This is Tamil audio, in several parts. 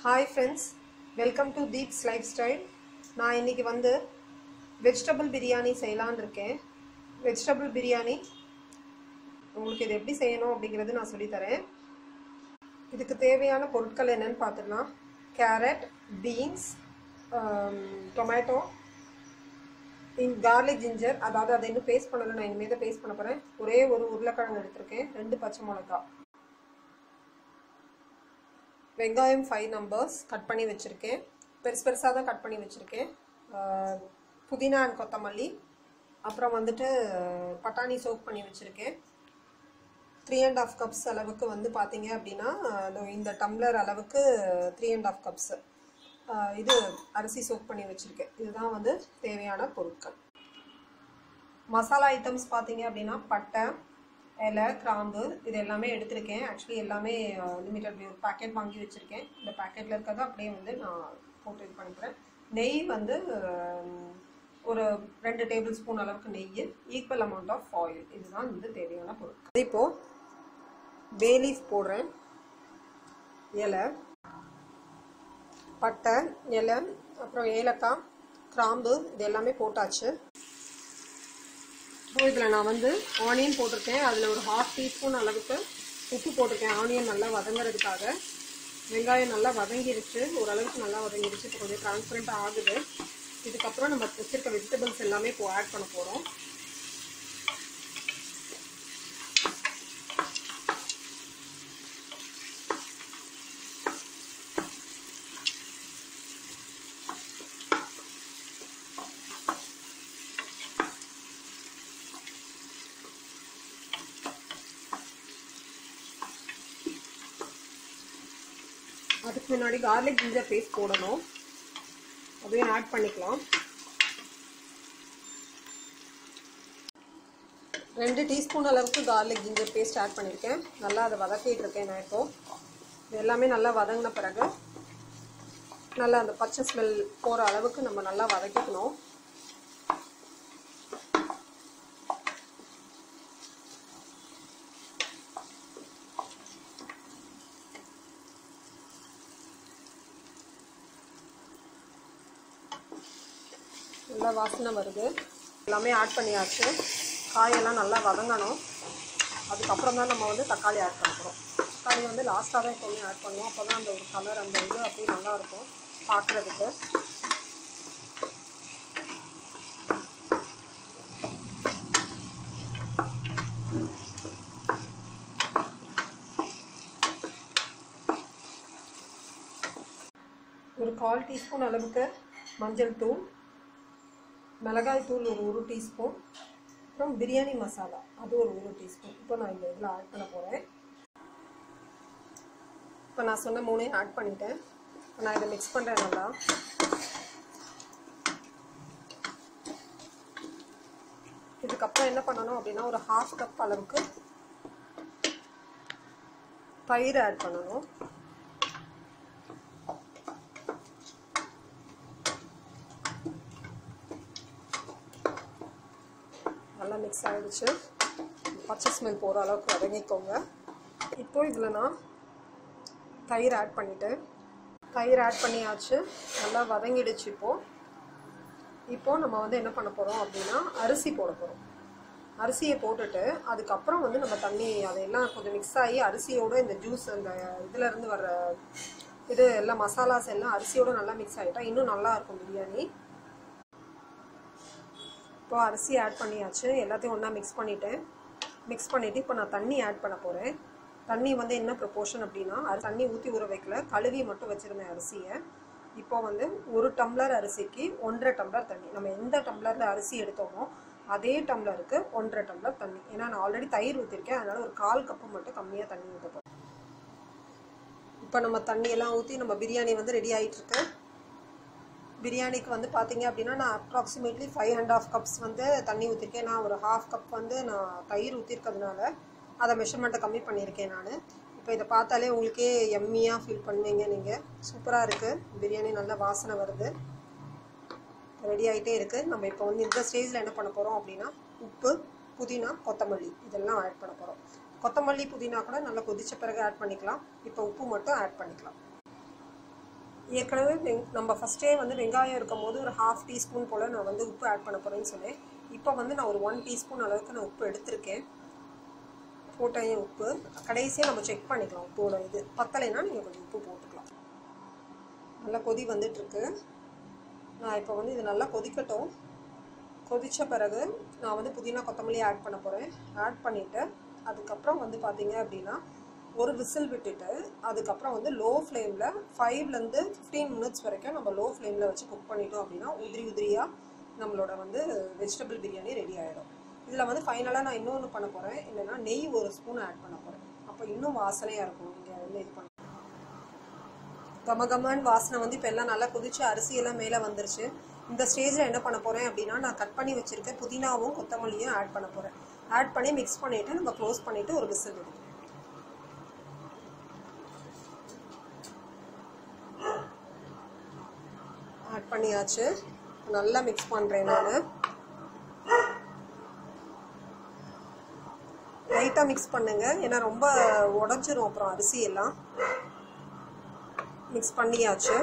hi friends welcome to Deeps lifestyle நான் இன்னைக்கு வந்து வெஜிடபிள் பிரியாணி செய்யலான்னு இருக்கேன் வெஜிடபிள் பிரியாணி உங்களுக்கு இது எப்படி செய்யணும் அப்படிங்கிறது நான் சொல்லித்தரேன் இதுக்கு தேவையான பொருட்கள் என்னன்னு பார்த்துடலாம் கேரட் பீன்ஸ் டொமேட்டோ இன் கார்லிக் ஜிஞ்சர் அதாவது அதை இன்னும் பேஸ்ட் பண்ணலை நான் இனிமேல் தான் பேஸ்ட் பண்ண போகிறேன் ஒரே ஒரு உருளைக்கிழங்கு எடுத்திருக்கேன் ரெண்டு பச்சை மிளகா வெங்காயம் ஃபைவ் நம்பர்ஸ் கட் பண்ணி வச்சுருக்கேன் பெருசு பெருசாக தான் கட் பண்ணி வச்சுருக்கேன் புதினா அண்ட் கொத்தமல்லி அப்புறம் வந்துட்டு பட்டாணி சோக் பண்ணி வச்சுருக்கேன் த்ரீ அண்ட் ஆஃப் கப்ஸ் அளவுக்கு வந்து பார்த்தீங்க அப்படின்னா இந்த டம்ளர் அளவுக்கு த்ரீ அண்ட் ஆஃப் கப்ஸு இது அரிசி சோக் பண்ணி வச்சுருக்கேன் இதுதான் வந்து தேவையான பொருட்கள் மசாலா ஐட்டம்ஸ் பார்த்தீங்க அப்படின்னா பட்டை இலை கிராம்பு இது எல்லாமே எடுத்திருக்கேன் ஆக்சுவலி எல்லாமே லிமிட்டட் ஒரு பேக்கெட் வாங்கி வச்சுருக்கேன் இந்த பேக்கெட்டில் இருக்கிறத அப்படியே வந்து நான் போட்டு இது பண்ணிக்கிறேன் நெய் வந்து ஒரு ரெண்டு டேபிள் ஸ்பூன் அளவுக்கு நெய் ஈக்குவல் அமௌண்ட் ஆஃப் ஆயில் இதுதான் வந்து தேவையான பொருட்கள் இப்போது பேலீஃப் போடுறேன் இலை பட்டை இலை அப்புறம் ஏலக்காய் கிராம்பு இது எல்லாமே போட்டாச்சு ஸோ இதில் நான் வந்து ஆனியன் போட்டிருக்கேன் அதில் ஒரு ஹாஃப் டீஸ்பூன் அளவுக்கு உப்பு போட்டிருக்கேன் ஆனியன் நல்லா வதங்குறதுக்காக வெங்காயம் நல்லா வதங்கிருச்சு ஓரளவுக்கு நல்லா வதங்கிருச்சு இப்போ கொஞ்சம் டிரான்ஸ்பரண்ட்டாக ஆகுது இதுக்கப்புறம் நம்ம வச்சிருக்க வெஜிடபிள்ஸ் எல்லாமே இப்போ ஆட் பண்ண போகிறோம் அதுக்கு முன்னாடி கார்லிக் ஜிஞ்சர் பேஸ்ட் போடணும் அதையும் ஆட் பண்ணிக்கலாம் ரெண்டு டீஸ்பூன் அளவுக்கு கார்லிக் ஜிஞ்சர் பேஸ்ட் ஆட் பண்ணியிருக்கேன் நல்லா அதை வதக்கிட்டு இருக்கேன் நான் இப்போ இது எல்லாமே நல்லா வதங்கின பிறகு நல்லா அந்த பச்சை ஸ்மெல் போகிற அளவுக்கு நம்ம நல்லா வதக்கிக்கணும் நல்லா வாசனை வருது எல்லாமே ஆட் பண்ணியாச்சு காயெல்லாம் நல்லா வதங்கணும் அதுக்கப்புறம் தான் நம்ம வந்து தக்காளி ஆட் பண்ண போகிறோம் தக்காளி வந்து லாஸ்ட்டாக தான் எப்போவுமே ஆட் பண்ணுவோம் அப்போ தான் அந்த ஒரு கலர் அந்த இது அப்படியே நல்லாயிருக்கும் பார்க்குறதுக்கு ஒரு கால் டீஸ்பூன் அளவுக்கு மஞ்சள் தூள் மிளகாய் தூள் ஒரு ஒரு டீஸ்பூன் அப்புறம் பிரியாணி மசாலா அது ஒரு ஒரு டீஸ்பூன் இப்போ நான் இந்த இதில் ஆட் பண்ண போகிறேன் இப்போ நான் சொன்ன மூணையும் ஆட் பண்ணிட்டேன் இப்போ நான் இதை மிக்ஸ் பண்ணுறேன் நல்லா இதுக்கப்புறம் என்ன பண்ணணும் அப்படின்னா ஒரு ஹாஃப் கப் அளவுக்கு தயிர் ஆட் பண்ணணும் நல்லா மிக்ஸ் ஆகிடுச்சு பச்சை ஸ்மெல் போகிற அளவுக்கு வதங்கிக்கோங்க இப்போ இதில் நான் தயிர் ஆட் பண்ணிவிட்டேன் தயிர் ஆட் பண்ணியாச்சு நல்லா வதங்கிடுச்சு இப்போது இப்போது நம்ம வந்து என்ன பண்ண போகிறோம் அப்படின்னா அரிசி போட போகிறோம் அரிசியை போட்டுட்டு அதுக்கப்புறம் வந்து நம்ம தண்ணி அதையெல்லாம் கொஞ்சம் மிக்ஸ் ஆகி அரிசியோட இந்த ஜூஸ் அந்த இதுலேருந்து வர்ற இது எல்லாம் மசாலாஸ் எல்லாம் அரிசியோட நல்லா மிக்ஸ் ஆகிட்டா இன்னும் நல்லா இருக்கும் பிரியாணி இப்போ அரிசி ஆட் பண்ணியாச்சு எல்லாத்தையும் ஒன்றா மிக்ஸ் பண்ணிவிட்டேன் மிக்ஸ் பண்ணிவிட்டு இப்போ நான் தண்ணி ஆட் பண்ண போகிறேன் தண்ணி வந்து என்ன ப்ரொப்போர்ஷன் அப்படின்னா அது தண்ணி ஊற்றி ஊற வைக்கல கழுவி மட்டும் வச்சுருந்தேன் அரிசியை இப்போ வந்து ஒரு டம்ளர் அரிசிக்கு ஒன்றரை டம்ளர் தண்ணி நம்ம எந்த டம்ளரில் அரிசி எடுத்தோமோ அதே டம்ளருக்கு ஒன்றரை டம்ளர் தண்ணி ஏன்னா நான் ஆல்ரெடி தயிர் ஊற்றிருக்கேன் அதனால் ஒரு கால் கப்பு மட்டும் கம்மியாக தண்ணி ஊற்ற போகிறேன் இப்போ நம்ம தண்ணியெல்லாம் ஊற்றி நம்ம பிரியாணி வந்து ரெடி ஆகிட்டுருக்கு பிரியாணிக்கு வந்து பார்த்தீங்க அப்படின்னா நான் approximately five and half cups வந்து தண்ணி ஊற்றிருக்கேன் நான் ஒரு ஹாஃப் கப் வந்து நான் தயிர் ஊற்றிருக்கிறதுனால அதை மெஷர்மெண்ட்டை கம்மி பண்ணியிருக்கேன் நான் இப்போ இதை பார்த்தாலே உங்களுக்கே எம்மியாக ஃபீல் பண்ணுவீங்க நீங்கள் சூப்பராக இருக்குது பிரியாணி நல்லா வாசனை வருது ரெடி ஆகிட்டே இருக்குது நம்ம இப்போ வந்து இந்த ஸ்டேஜில் என்ன பண்ண போகிறோம் அப்படின்னா உப்பு புதினா கொத்தமல்லி இதெல்லாம் ஆட் பண்ண போகிறோம் கொத்தமல்லி புதினா கூட நல்லா கொதிச்ச பிறகு ஆட் பண்ணிக்கலாம் இப்போ உப்பு மட்டும் ஆட் பண்ணிக்கலாம் ஏற்கனவே வெங் நம்ம ஃபஸ்ட்டே வந்து வெங்காயம் இருக்கும் போது ஒரு ஹாஃப் டீஸ்பூன் போல் நான் வந்து உப்பு ஆட் பண்ண போகிறேன்னு சொன்னேன் இப்போ வந்து நான் ஒரு ஒன் டீஸ்பூன் அளவுக்கு நான் உப்பு எடுத்திருக்கேன் போட்டேன் உப்பு கடைசியாக நம்ம செக் பண்ணிக்கலாம் உப்போட இது பத்தலைன்னா நீங்கள் கொஞ்சம் உப்பு போட்டுக்கலாம் நல்லா கொதி வந்துட்டுருக்கு நான் இப்போ வந்து இது நல்லா கொதிக்கட்டும் கொதித்த பிறகு நான் வந்து புதினா கொத்தமல்லி ஆட் பண்ண போகிறேன் ஆட் பண்ணிவிட்டு அதுக்கப்புறம் வந்து பார்த்தீங்க அப்படின்னா ஒரு விசில் விட்டுட்டு அதுக்கப்புறம் வந்து லோ ஃப்ளேமில் ஃபைவ்லேருந்து ஃபிஃப்டீன் மினிட்ஸ் வரைக்கும் நம்ம லோ ஃப்ளேமில் வச்சு குக் பண்ணிட்டோம் அப்படின்னா உதிரி உதிரியாக நம்மளோட வந்து வெஜிடபிள் பிரியாணி ரெடி ஆகிடும் இதில் வந்து ஃபைனலாக நான் இன்னொன்று பண்ண போகிறேன் என்னென்னா நெய் ஒரு ஸ்பூன் ஆட் பண்ண போகிறேன் அப்போ இன்னும் வாசனையாக இருக்கும் நீங்கள் வந்து இது பண்ண கமகமான் வாசனை வந்து இப்போ எல்லாம் நல்லா கொதிச்சு அரிசியெல்லாம் மேலே வந்துருச்சு இந்த ஸ்டேஜில் என்ன பண்ண போகிறேன் அப்படின்னா நான் கட் பண்ணி வச்சுருக்க புதினாவும் கொத்தமல்லியும் ஆட் பண்ண போகிறேன் ஆட் பண்ணி மிக்ஸ் பண்ணிவிட்டு நம்ம க்ளோஸ் பண்ணிவிட்டு ஒரு விசில் விடுவோம் ஆட் பண்ணியாச்சு நல்லா மிக்ஸ் பண்ணுறேன் நான் லைட்டாக மிக்ஸ் பண்ணுங்க ஏன்னா ரொம்ப உடஞ்சிரும் அப்புறம் அரிசி எல்லாம் மிக்ஸ் பண்ணியாச்சு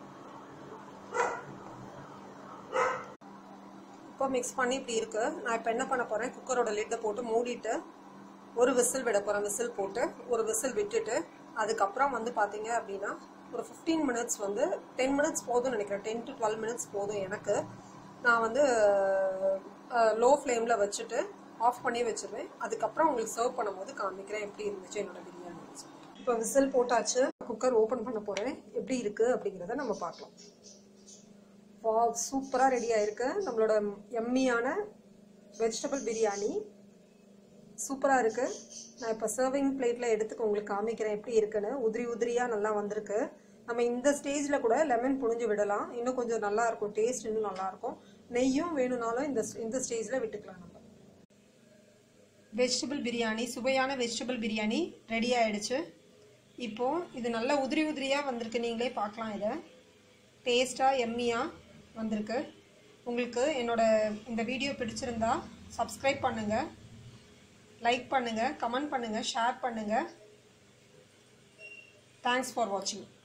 இப்போ மிக்ஸ் பண்ணி இப்படி இருக்கு நான் இப்போ என்ன பண்ண போகிறேன் குக்கரோட லிட்டை போட்டு மூடிட்டு ஒரு விசில் விட போகிறேன் விசில் போட்டு ஒரு விசில் விட்டுட்டு அதுக்கப்புறம் வந்து பார்த்தீங்க அப்படின்னா ஒரு ஃபிஃப்டீன் மினிட்ஸ் வந்து டென் மினிட்ஸ் போதும்னு நினைக்கிறேன் டென் டு டுவெல் மினிட்ஸ் போதும் எனக்கு நான் வந்து லோ ஃப்ளேமில் வச்சுட்டு ஆஃப் பண்ணி வச்சிருவேன் அதுக்கப்புறம் உங்களுக்கு சர்வ் பண்ணும்போது காமிக்கிறேன் எப்படி இருந்துச்சு என்னோட பிரியாணி இப்போ விசில் போட்டாச்சு குக்கர் ஓப்பன் பண்ண போகிறேன் எப்படி இருக்குது அப்படிங்கிறத நம்ம பார்க்கலாம் வா சூப்பராக ரெடி ஆயிருக்கு நம்மளோட எம்மியான வெஜிடபிள் பிரியாணி சூப்பராக இருக்குது நான் இப்போ சர்விங் பிளேட்டில் எடுத்துக்க உங்களுக்கு காமிக்கிறேன் எப்படி இருக்குன்னு உதிரி உதிரியாக நல்லா வந்திருக்கு நம்ம இந்த ஸ்டேஜில் கூட லெமன் புழிஞ்சு விடலாம் இன்னும் கொஞ்சம் நல்லா இருக்கும் டேஸ்ட் இன்னும் நல்லா இருக்கும் நெய்யும் வேணும்னாலும் இந்த இந்த ஸ்டேஜில் விட்டுக்கலாம் நம்ம வெஜிடபிள் பிரியாணி சுவையான வெஜிடபிள் பிரியாணி ரெடி ஆயிடுச்சு இப்போ இது நல்லா உதிரி உதிரியாக வந்திருக்கு நீங்களே பார்க்கலாம் இதை டேஸ்ட்டாக எம்மியாக வந்திருக்கு உங்களுக்கு என்னோட இந்த வீடியோ பிடிச்சிருந்தா சப்ஸ்கிரைப் பண்ணுங்கள் லைக் பண்ணுங்கள் கமெண்ட் பண்ணுங்கள் ஷேர் பண்ணுங்கள் தேங்க்ஸ் ஃபார் வாட்சிங்